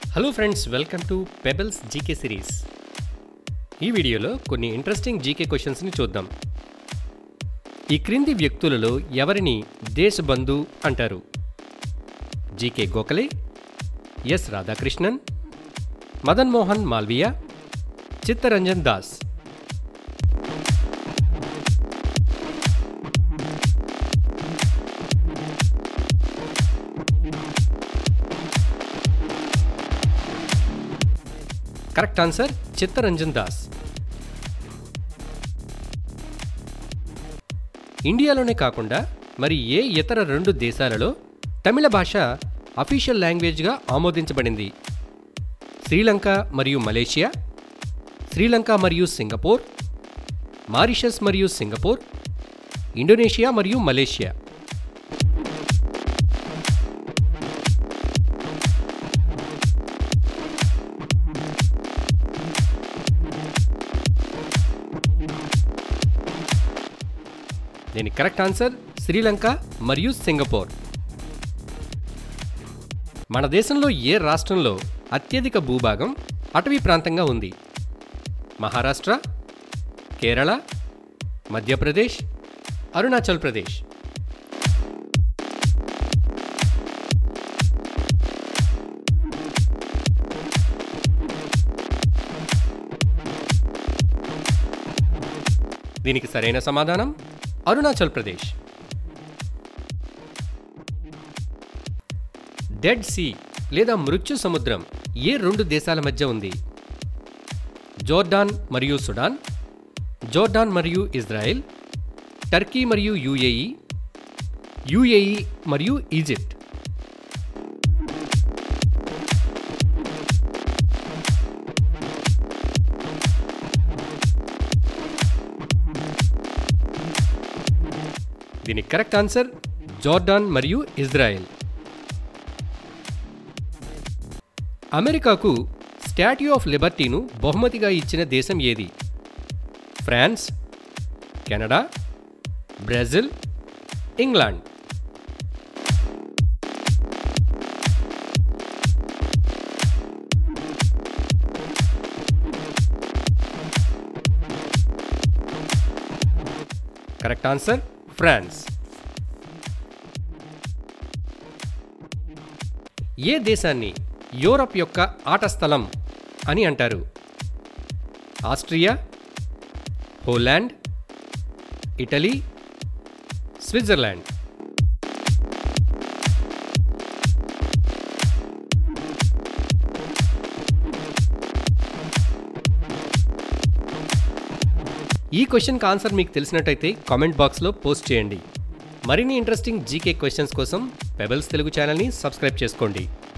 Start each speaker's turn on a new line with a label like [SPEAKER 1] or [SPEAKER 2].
[SPEAKER 1] hello friends welcome to pebbles GK series ఈ వీడియోలో కొన్ని ఇంట్రెస్టింగ్ జీకే క్వశ్చన్స్ని చూద్దాం ఈ క్రింది వ్యక్తులలో ఎవరిని దేశబంధు అంటారు G K Gokhale S Radhakrishnan Madan Mohan Malviya Chittaranjan Das correct answer Chittaranjan Das ఇండియాలోనే కాకుండా మరి ఏ ఇతర రెండు దేశాలలో తమిళ భాష అఫీషియల్ లాంగ్వేజ్గా ఆమోదించబడింది శ్రీలంక మరియు మలేషియా శ్రీలంక మరియు సింగపూర్ మారిషస్ మరియు సింగపూర్ ఇండోనేషియా మరియు మలేషియా దీని కరెక్ట్ ఆన్సర్ శ్రీలంక మరియు సింగపూర్ మన దేశంలో ఏ రాష్ట్రంలో అత్యధిక భూభాగం అటవీ ప్రాంతంగా ఉంది మహారాష్ట్ర కేరళ మధ్యప్రదేశ్ అరుణాచల్ ప్రదేశ్ దీనికి సరైన సమాధానం అరుణాచల్ ప్రదేశ్ డెడ్ సీ లేదా మృత్యు సముద్రం ఏ రెండు దేశాల మధ్య ఉంది జోర్డాన్ మరియు సుడాన్ జోర్డాన్ మరియు ఇజ్రాయెల్ టర్కీ మరియు యుఏఈ యుఏఈ మరియు ఈజిప్ట్ దీనికి కరెక్ట్ ఆన్సర్ జోర్డాన్ మరియు ఇజ్రాయెల్ అమెరికాకు స్టాట్యూ ఆఫ్ లిబర్టీను బహుమతిగా ఇచ్చిన దేశం ఏది France Canada Brazil England correct answer France ఏ దేశాన్ని యూరప్ యొక్క ఆట స్థలం అని అంటారు ఆస్ట్రియా హోలాండ్ ఇటలీ స్విట్జర్లాండ్ ఈ క్వశ్చన్కి ఆన్సర్ మీకు తెలిసినట్టయితే కామెంట్ బాక్స్లో పోస్ట్ చేయండి మరిన్ని ఇంట్రెస్టింగ్ జీకే క్వశ్చన్స్ కోసం పెబల్స్ తెలుగు ఛానల్ని సబ్స్క్రైబ్ చేసుకోండి